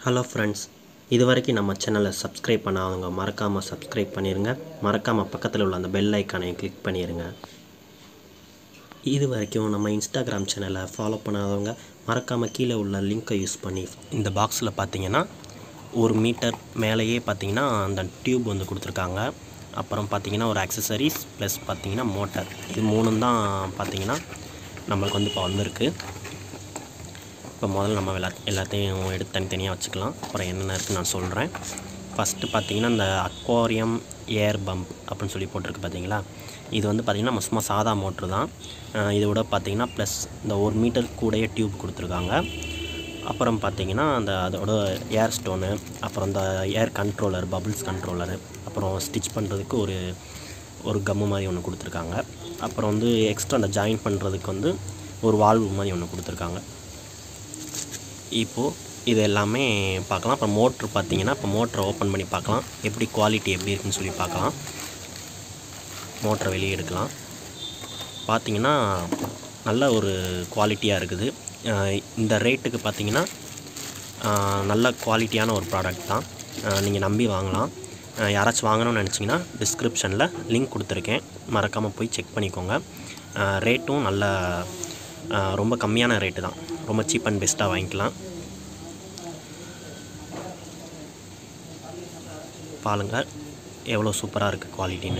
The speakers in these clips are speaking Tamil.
ஹலோ ஃப்ரெண்ட்ஸ் இது வரைக்கும் நம்ம சேனலை சப்ஸ்கிரைப் பண்ணாதவங்க மறக்காமல் சப்ஸ்கிரைப் பண்ணிடுங்க மறக்காமல் பக்கத்தில் உள்ள அந்த பெல் ஐக்கானை கிளிக் பண்ணிடுங்க இது வரைக்கும் நம்ம இன்ஸ்டாகிராம் சேனலை ஃபாலோ பண்ணாதவங்க மறக்காமல் கீழே உள்ள லிங்க்கை யூஸ் பண்ணி இந்த பாக்ஸில் பார்த்தீங்கன்னா ஒரு மீட்டர் மேலேயே பார்த்தீங்கன்னா அந்த டியூப் வந்து கொடுத்துருக்காங்க அப்புறம் பார்த்தீங்கன்னா ஒரு அக்சசரிஸ் ப்ளஸ் பார்த்தீங்கன்னா மோட்டார் இது மூணும் தான் பார்த்தீங்கன்னா நம்மளுக்கு வந்து இப்போ வந்திருக்கு இப்போ முதல்ல நம்ம எல்லா எல்லாத்தையும் எடுத்து தனித்தனியாக வச்சுக்கலாம் அப்புறம் என்னென்ன இருக்குன்னு நான் சொல்கிறேன் ஃபஸ்ட்டு பார்த்தீங்கன்னா இந்த அக்வாரியம் ஏர் பம்ப் அப்படின்னு சொல்லி போட்டிருக்கு பார்த்தீங்களா இது வந்து பார்த்திங்கன்னா நம்ம சும்மா சாதா மோட்ரு தான் அஹ் இதோட பார்த்தீங்கன்னா ப்ளஸ் இந்த ஒரு மீட்டர் கூடயே டியூப் கொடுத்துருக்காங்க அப்புறம் பார்த்தீங்கன்னா அந்த அதோட ஏர் ஸ்டோனு அப்புறம் இந்த ஏர் கண்ட்ரோலர் பபிள்ஸ் கண்ட்ரோலரு அப்புறம் ஸ்டிச் பண்ணுறதுக்கு ஒரு ஒரு கம்மு மாதிரி ஒன்று கொடுத்துருக்காங்க அப்புறம் வந்து எக்ஸ்ட்ரா அந்த ஜாயின் பண்ணுறதுக்கு வந்து ஒரு வால்வு மாதிரி ஒன்று கொடுத்துருக்காங்க இப்போது இது எல்லாமே பார்க்கலாம் அப்புறம் மோட்ரு பார்த்தீங்கன்னா இப்போ மோட்டரை ஓப்பன் பண்ணி பார்க்கலாம் எப்படி குவாலிட்டி எப்படி இருக்குன்னு சொல்லி பார்க்கலாம் மோட்டரை வெளியே எடுக்கலாம் பார்த்தீங்கன்னா நல்ல ஒரு குவாலிட்டியாக இருக்குது அஹ் இந்த ரேட்டுக்கு பார்த்தீங்கன்னா அஹ் நல்ல குவாலிட்டியான ஒரு ப்ராடக்ட் தான் நீங்கள் நம்பி வாங்கலாம் அஹ் யாராச்சும் வாங்கணும்னு நினச்சிங்கன்னா டிஸ்கிரிப்ஷனில் லிங்க் கொடுத்துருக்கேன் மறக்காமல் போய் செக் பண்ணிக்கோங்க ரேட்டும் நல்ல அஹ் ரொம்ப கம்மியான ரேட்டு தான் ரொம்ப சீப் அண்ட் பெஸ்ட்டாக வாங்கிக்கலாம் பாருங்கள் எவ்வளோ சூப்பராக இருக்குது குவாலிட்டின்னு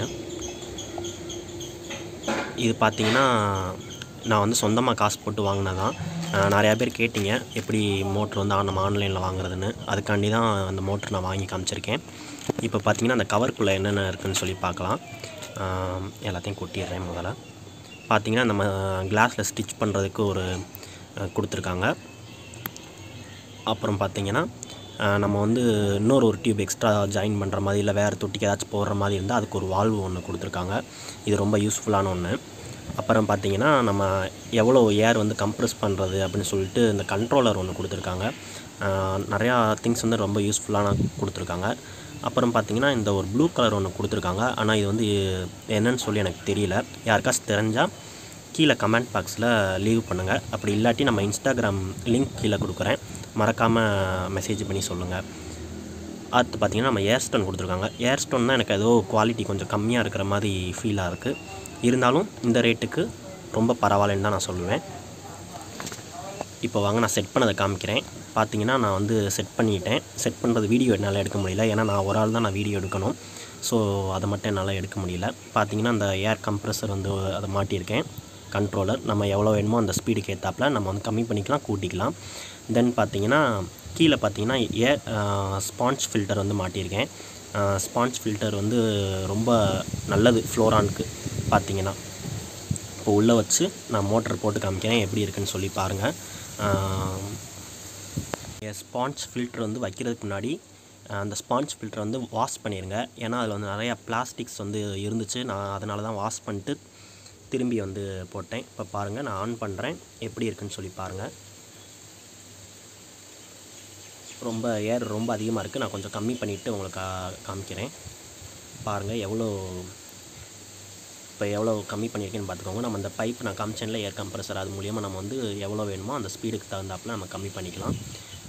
இது பார்த்தீங்கன்னா நான் வந்து சொந்தமாக காசு போட்டு வாங்கினதான் நிறையா பேர் கேட்டிங்க எப்படி மோட்ரு வந்து நம்ம ஆன்லைனில் வாங்குறதுன்னு அதுக்காண்டி தான் அந்த மோட்ரு நான் வாங்கி காமிச்சிருக்கேன் இப்போ பார்த்தீங்கன்னா அந்த கவருக்குள்ளே என்னென்ன இருக்குதுன்னு சொல்லி பார்க்கலாம் ஆஹ் எல்லாத்தையும் கொட்டிடுறேன் முதல்ல பார்த்தீங்கன்னா நம்ம கிளாஸில் ஸ்டிச் பண்ணுறதுக்கு ஒரு அஹ், கொடுத்துருக்காங்க அப்புறம் பார்த்தீங்கன்னா அஹ், நம்ம வந்து இன்னொரு ஒரு டியூப் எக்ஸ்ட்ரா ஜாயின் பண்ணுற மாதிரி இல்லை வேறு தொட்டிக்கு ஏதாச்சும் போடுற மாதிரி இருந்தால் அதுக்கு ஒரு வால்வு ஒன்று கொடுத்துருக்காங்க இது ரொம்ப யூஸ்ஃபுல்லான ஒன்று அப்புறம் பார்த்தீங்கன்னா நம்ம எவ்வளோ ஏர் வந்து கம்ப்ரெஸ் பண்ணுறது அப்படின்னு சொல்லிட்டு இந்த கண்ட்ரோலர் ஒன்று கொடுத்துருக்காங்க அஹ், நிறையா திங்ஸ் வந்து ரொம்ப யூஸ்ஃபுல்லான கொடுத்துருக்காங்க அப்புறம் பார்த்தீங்கன்னா இந்த ஒரு ப்ளூ கலர் ஒன்று கொடுத்துருக்காங்க ஆனால் இது வந்து என்னன்னு சொல்லி எனக்கு தெரியல யாருக்காச்சும் தெரிஞ்சால் கீழே கமெண்ட் பாக்ஸில் லீவ் பண்ணுங்கள் அப்படி இல்லாட்டி நம்ம இன்ஸ்டாகிராம் லிங்க் கீழே கொடுக்குறேன் மறக்காமல் மெசேஜ் பண்ணி சொல்லுங்கள் அடுத்து பார்த்தீங்கன்னா நம்ம ஏர் ஸ்டோன் கொடுத்துருக்காங்க ஏர் ஸ்டோன் தான் எனக்கு ஏதோ குவாலிட்டி கொஞ்சம் கம்மியாக இருக்கிற மாதிரி ஃபீலாக இருக்குது இருந்தாலும் இந்த ரேட்டுக்கு ரொம்ப பரவாயில்லன்னு தான் நான் சொல்லுவேன் இப்போ வாங்க நான் செட் பண்ணதை காமிக்கிறேன் பார்த்தீங்கன்னா நான் வந்து செட் பண்ணிட்டேன் செட் பண்ணுறது வீடியோ என்னால் எடுக்க முடியல ஏன்னா நான் ஒரு ஆள் தான் நான் வீடியோ எடுக்கணும் ஸோ அதை மட்டும் என்னால் எடுக்க முடியல பார்த்தீங்கன்னா அந்த ஏர் கம்ப்ரெசர் வந்து அதை மாட்டியிருக்கேன் கண்ட்ரோலர் நம்ம எவ்வளோ வேணுமோ அந்த ஸ்பீடுக்கு ஏற்றாப்புல நம்ம வந்து கம்மி பண்ணிக்கலாம் கூட்டிக்கலாம் தென் பார்த்தீங்கன்னா கீழே பார்த்தீங்கன்னா ஏர் ஸ்பாஞ்ச் ஃபில்டர் வந்து மாட்டியிருக்கேன் ஸ்பாஞ்ச் ஃபில்டர் வந்து ரொம்ப நல்லது ஃப்ளோரானுக்கு பார்த்தீங்கன்னா இப்போ உள்ளே வச்சு நான் மோட்டர் போட்டு காமிக்கிறேன் எப்படி இருக்குன்னு சொல்லி பாருங்கள் ஸ்பாஞ்ச் ஃபில்டர் வந்து வைக்கிறதுக்கு முன்னாடி ஆஹ் அந்த ஸ்பாஞ்ச் ஃபில்டர் வந்து வாஷ் பண்ணிடுங்க ஏன்னா அதில் வந்து நிறையா பிளாஸ்டிக்ஸ் வந்து இருந்துச்சு நான் அதனால தான் வாஷ் பண்ணிட்டு திரும்பி வந்து போட்டேன் இப்போ பாருங்கள் நான் ஆன் பண்ணுறேன் எப்படி இருக்குன்னு சொல்லி பாருங்கள் ரொம்ப ஏர் ரொம்ப அதிகமாக இருக்குது நான் கொஞ்சம் கம்மி பண்ணிவிட்டு உங்களுக்கு கா- காமிக்கிறேன் பாருங்கள் எவ்வளோ இப்போ எவ்வளோ கம்மி பண்ணியிருக்கேன்னு பார்த்துக்கோங்க நம்ம அந்த பைப் நான் காமிச்சேன்ல ஏர் கம்ப்ரஸர் அது மூலியமாக நம்ம வந்து எவ்வளோ வேணுமோ அந்த ஸ்பீடுக்கு தகுந்தாப்புல நம்ம கம்மி பண்ணிக்கலாம்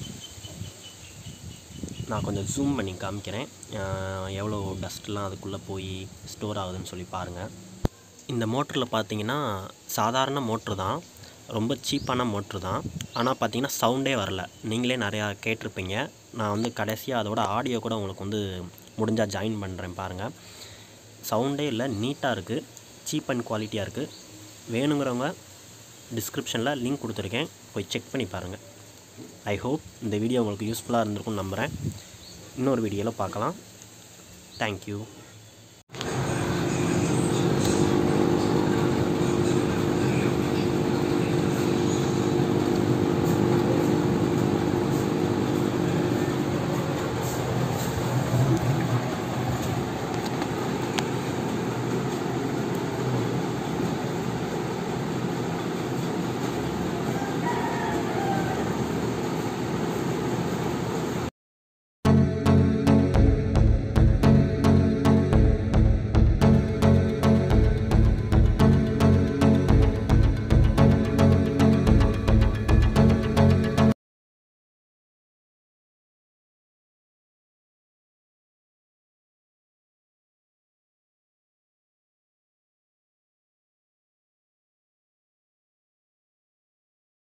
நான் கொஞ்சம் ஜூம் பண்ணி காமிக்கிறேன் அஹ் எவ்வளோ டஸ்ட்லாம் அதுக்குள்ளே போய் ஸ்டோர் ஆகுதுன்னு சொல்லி பாருங்கள் இந்த மோட்டரில் பார்த்தீங்கன்னா சாதாரண மோட்ரு தான் ரொம்ப சீப்பான மோட்ரு தான் ஆனால் பார்த்தீங்கன்னா சவுண்டே வரல நீங்களே நிறையா கேட்டிருப்பீங்க நான் வந்து கடைசியாக அதோட ஆடியோ கூட உங்களுக்கு வந்து முடிஞ்சால் ஜாயின் பண்ணுறேன் பாருங்கள் சவுண்டே இல்லை நீட்டாக இருக்குது சீப் அண்ட் குவாலிட்டியாக இருக்குது வேணுங்கிறவங்க டிஸ்கிரிப்ஷனில் லிங்க் கொடுத்துருக்கேன் போய் செக் பண்ணி பாருங்கள் ஐ ஹோப் இந்த வீடியோ உங்களுக்கு யூஸ்ஃபுல்லாக இருந்திருக்கும்னு நம்புகிறேன் இன்னொரு வீடியோவில் பார்க்கலாம் தேங்க்யூ